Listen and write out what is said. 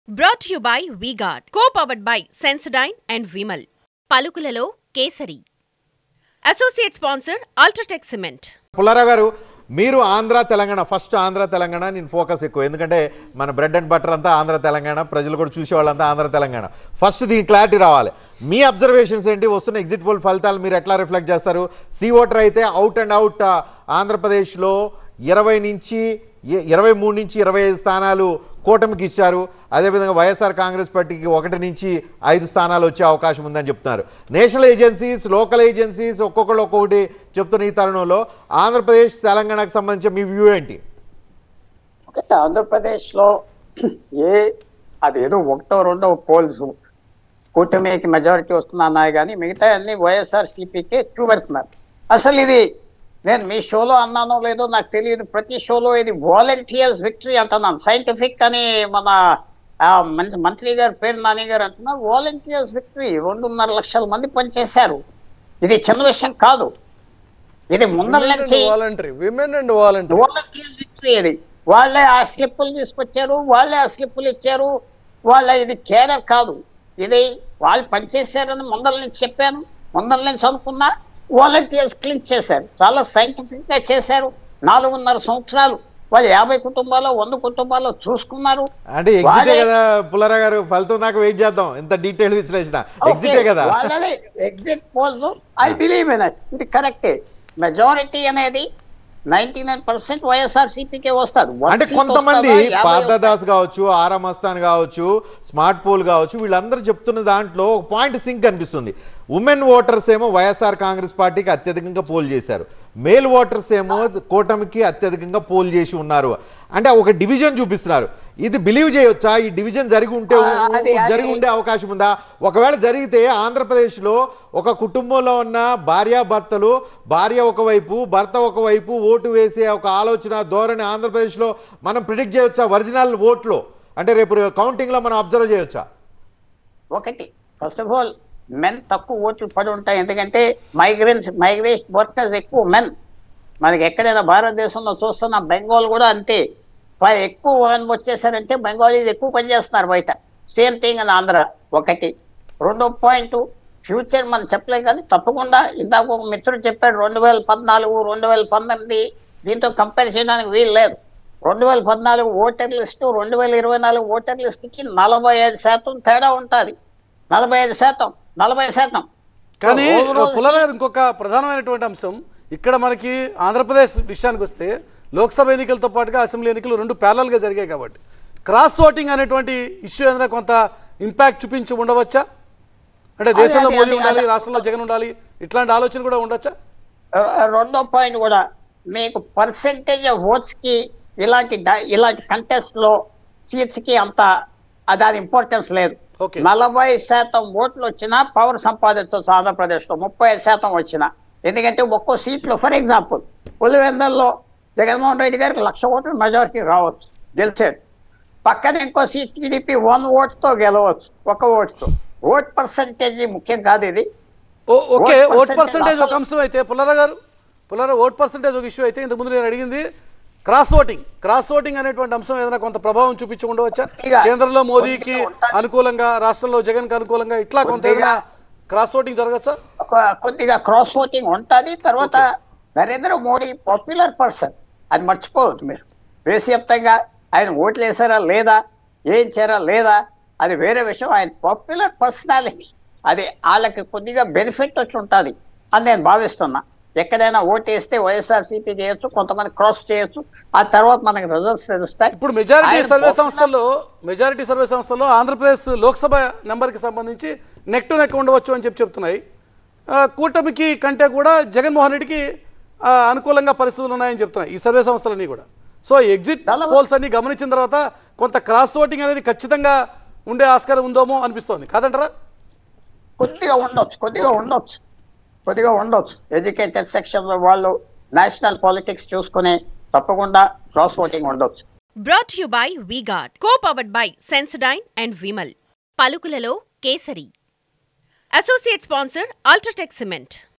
Brought you by V Guard co powered by Sensodyne and Vimal పలుకులలో Kesari associate sponsor UltraTech cement Pullarao గారు మీరు Andhra Telangana first Andhra Telangana నేను focus ఎక్కువ ఎందుకంటే మన బ్రెడ్ అండ్ బటర్ అంతా ఆంధ్ర తెలంగాణ ప్రజలు కూడా చూసేవాళ్ళంతా ఆంధ్ర తెలంగాణ ఫస్ట్ దీని క్లారిటీ రావాలి మీ అబ్జర్వేషన్స్ ఏంటి వస్తున్న ఎగ్జిట్ పోల్ ఫలితాలు మీరు ఎట్లా రిఫ్లెక్ట్ చేస్తారు సి ఓటర్ అయితే అవుట్ అండ్ అవుట్ ఆంధ్రప్రదేశ్లో ఇరవై నుంచి ఇ- ఇరవై మూడు నుంచి ఇరవై ఐదు స్థానాలు కూటమికి ఇచ్చారు అదేవిధంగా వైఎస్ఆర్ కాంగ్రెస్ పార్టీకి ఒకటి నుంచి ఐదు స్థానాలు వచ్చే అవకాశం ఉందని చెప్తున్నారు నేషనల్ ఏజెన్సీస్ లోకల్ ఏజెన్సీస్ ఒక్కొక్కరు ఒక్కొక్కటి చెప్తున్న ఈ తరుణంలో ఆంధ్రప్రదేశ్ తెలంగాణకు సంబంధించి మీ వ్యూ ఏంటి ఒకటి ఆంధ్రప్రదేశ్లో ఏ అదేదో ఒకటో రెండో పోల్స్ కూటమికి మెజారిటీ వస్తున్నాయి కానీ మిగతా అన్ని వైఎస్ఆర్ సిపికే ఎక్కువ పెడుతున్నారు అసలు ఇది నేను మీ షోలో అన్నానో లేదో నాకు తెలియదు ప్రతి షోలో ఇది వాలంటీర్స్ విక్టరీ అంటున్నాను సైంటిఫిక్ అని మన ఆ, మంచి మంత్రి గారు పేరు నాని గారు అంటున్నారు వాలంటీర్స్ విక్టరీ రెండున్నర లక్షల మంది పనిచేశారు ఇది చిన్న విషయం కాదు ఇది ముందర నుంచి voluntary women and voluntary volunteer victory అది వాళ్ళే ఆ స్లిప్పులు తీసుకొచ్చారు వాళ్ళే ఆ స్లిప్పులు ఇచ్చారు వాళ్ళ ఇది కేడర్ కాదు ఇది వాళ్ళు పనిచేశారని ముందర నుంచి చెప్పాను ముందర నుంచి అనుకున్నా వాలంటీర్స్ క్లీన్ చేశారు చాలా సైంటిఫిక్ గా చేశారు నాలుగున్నర సంవత్సరాలు వాళ్ళు యాభై కుటుంబాలు వంద కుటుంబాలు చూసుకున్నారు అంటే ఎగ్జిటే వాళ్ళే- కదా పుల్లారావు గారు ఫలితం దాకా వెయిట్ చేద్దాం ఇంత డీటెయిల్ విశ్లేషణ ఎగ్జిటే కదా exit polls I believe in ఇది కరెక్టే మెజారిటీ అనేది నైన్టీ నైన్ పర్సెంట్ వైఎస్ఆర్ సిపికే వస్తారు One అంటే seat కొంతమంది వస్తుందా? యాభై పాదదాస్ కావచ్చు ఆరా మస్తాన్ కావచ్చు స్మార్ట్ పోల్ కావచ్చు వీళ్ళందరూ చెప్తున్న దాంట్లో ఒక పాయింట్ సింక్ అనిపిస్తుంది ఉమెన్ ఓటర్స్ ఏమో వైఎస్ఆర్ కాంగ్రెస్ పార్టీకి అత్యధికంగా పోల్ చేశారు మేల్ ఓటర్స్ ఏమో కూటమికి అత్యధికంగా పోల్ చేసి ఉన్నారు అంటే ఒక డివిజన్ చూపిస్తున్నారు ఇది బిలీవ్ చేయొచ్చా ఈ డివిజన్ జరిగి ఉంటే ఆ, అది- అది- జరిగి ఉండే అవకాశం ఉందా ఒకవేళ జరిగితే ఆంధ్రప్రదేశ్లో ఒక కుటుంబంలో ఉన్న భార్యాభర్తలు భార్య ఒకవైపు భర్త ఒకవైపు ఓటు వేసే ఒక ఆలోచన ధోరణి ఆంధ్రప్రదేశ్లో మనం ప్రిడిక్ట్ చేయొచ్చా ఒరిజినల్ ఓట్లో అంటే రేపు కౌంటింగ్లో మనం అబ్జర్వ్ చేయొచ్చా ఒకటి ఫస్ట్ ఆఫ్ ఆల్ మెన్ తక్కువ ఓట్లు పడి ఉంటాయి ఎందుకంటే మైగ్రెన్స్ మైగ్రేషన్ వర్కర్స్ ఎక్కువ మెన్ మనకి ఎక్కడైనా భారతదేశంలో చూస్తున్న బెంగాల్ కూడా అంతే ప- ఎక్కువ men వచ్చేసారంటే బెంగాలీస్ ఎక్కువ పనిచేస్తున్నారు బయట సేమ్ థింగ్ అని ఆంధ్ర ఒకటి రెండో పాయింట్ ఫ్యూచర్ మనం చెప్పలేం కానీ తప్పకుండా ఇందాక ఒక మిత్రుడు చెప్పాడు రెండు వేల పద్నాలుగు రెండు వేల పంతొమ్మిది దీంతో కంపేర్ చేయడానికి వీలు లేదు రెండు వేల పద్నాలుగు ఓటర్ లిస్టు రెండు వేల ఇరవై నాలుగు ఓటర్ లిస్టుకి నలభై ఐదు శాతం తేడా ఉంటుంది నలభై ఐదు శాతం నలభై శాతం కానీ So, overall- పుల్లగారు ఇంకొక ప్రధానమైనటువంటి అంశం ఇక్కడ మనకి ఆంధ్రప్రదేశ్ విషయానికి వస్తే లోక్సభ ఎన్నికలతో పాటుగా అసెంబ్లీ ఎన్నికలు రెండు parallel గా జరిగాయి కాబట్టి క్రాస్ ఓటింగ్ అనేటువంటి ఇష్యూ ఏదైనా కొంత ఇంపాక్ట్ చూపించి ఉండవచ్చా అంటే దేశంలో అది- మోదీ అది- ఉండాలి అది- రాష్ట్రంలో జగన్ ఉండాలి ఇట్లాంటి ఆలోచన కూడా ఉండొచ్చా ఆ, రెండో పాయింట్ కూడా మీకు పర్సెంటేజ్ ఆఫ్ ఓట్స్ కి ఇలాంటి డ- ఇలాంటి కంటెస్ట్ లో సీట్స్ కి అంత ఆ దాని ఇంపార్టెన్స్ లేదు Okay. నలభై శాతం ఓట్లు వచ్చినా పవర్ సంపాదించవచ్చు ఆంధ్రప్రదేశ్ లో ముప్పై ఐదు శాతం వచ్చినా ఎందుకంటే ఒక్కో సీట్లో ఫర్ ఎగ్జాంపుల్ పులివెందల్లో జగన్మోహన్ రెడ్డి గారికి లక్ష ఓట్లు మెజారిటీ రావచ్చు గెలిచాడు పక్కన ఇంకో సీట్ టీడీపీ వన్ ఓట్తో గెలవచ్చు ఒక ఓట్తో ఓట్ పర్సంటేజ్ ముఖ్యం కాదు ఇది ఓ- okay vote vote percentage percentage ఒక అసలు- అంశం అయితే పుల్లారా గారు పుల్లారా ఓట్ పర్సంటేజ్ ఒక ఇష్యూ అయితే ఇంతకుముందు నేను అడిగింది క్రాస్ ఓటింగ్ క్రాస్ ఓటింగ్ అనేటువంటి అంశం ఏదైనా కొంత ప్రభావం చూపించి ఉండవచ్చా కొద్దిగా- కేంద్రంలో మోదీకి కొద్దిగా ఉంటాది. అనుకూలంగా రాష్ట్రంలో జగన్ కి అనుకూలంగా ఇట్లా కొంత కొద్దిగా- ఏదైనా క్రాస్ ఓటింగ్ జరగచ్చా ఒక కొద్దిగా క్రాస్ ఓటింగ్ ఉంటుంది తర్వాత నరేంద్ర మోడీ పాపులర్ పర్సన్ అది మర్చిపోవద్దు మీరు దేశవ్యాప్తంగా ఆయన ఓట్లు వేసారా లేదా ఏం చేరా లేదా అది వేరే విషయం ఆయన పాపులర్ పర్సనాలిటీ అది వాళ్ళకి కొద్దిగా బెనిఫిట్ వచ్చి ఉంటుంది అని నేను భావిస్తున్నా ఎక్కడైనా ఓటు వేస్తే వైఎస్ఆర్సీపీ చేయొచ్చు కొంతమంది క్రాస్ చేయొచ్చు ఆ తర్వాత మనకి రిజల్ట్స్ తెలుస్తాయి ఇప్పుడు మెజారిటీ ఆయన సర్వే popular- సంస్థల్లో మెజారిటీ సర్వే సంస్థల్లో ఆంధ్రప్రదేశ్ లోక్సభ నెంబర్కి సంబంధించి నెక్ టు నెక్ ఉండవచ్చు అని చెప్పి చెప్తున్నాయి ఆ, కూటమికి కంటే కూడా జగన్మోహన్ రెడ్డికి ఆ, అనుకూలంగా పరిస్థితులు ఉన్నాయని చెప్తున్నాయి ఈ సర్వే సంస్థలన్నీ కూడా సో ఎగ్జిట్ చాలా- పోల్స్ అన్ని గమనించిన తర్వాత కొంత క్రాస్ ఓటింగ్ అనేది ఖచ్చితంగా ఉండే ఆస్కారం ఉందేమో అనిపిస్తోంది కాదంటారా కొద్దిగా ఉండొచ్చు కొద్దిగా ఉండొచ్చు కొద్దిగా ఉండొచ్చు ఎడ్యుకేటెడ్ సెక్షన్ వాళ్ళు నేషనల్ పాలిటిక్స్ చూసుకుని తప్పకుండా క్రాస్ ఓటింగ్ ఉండొచ్చు brought you by V Guard co powered by Sensodyne and Vimal పలుకులలో Kesari associate sponsor UltraTech cement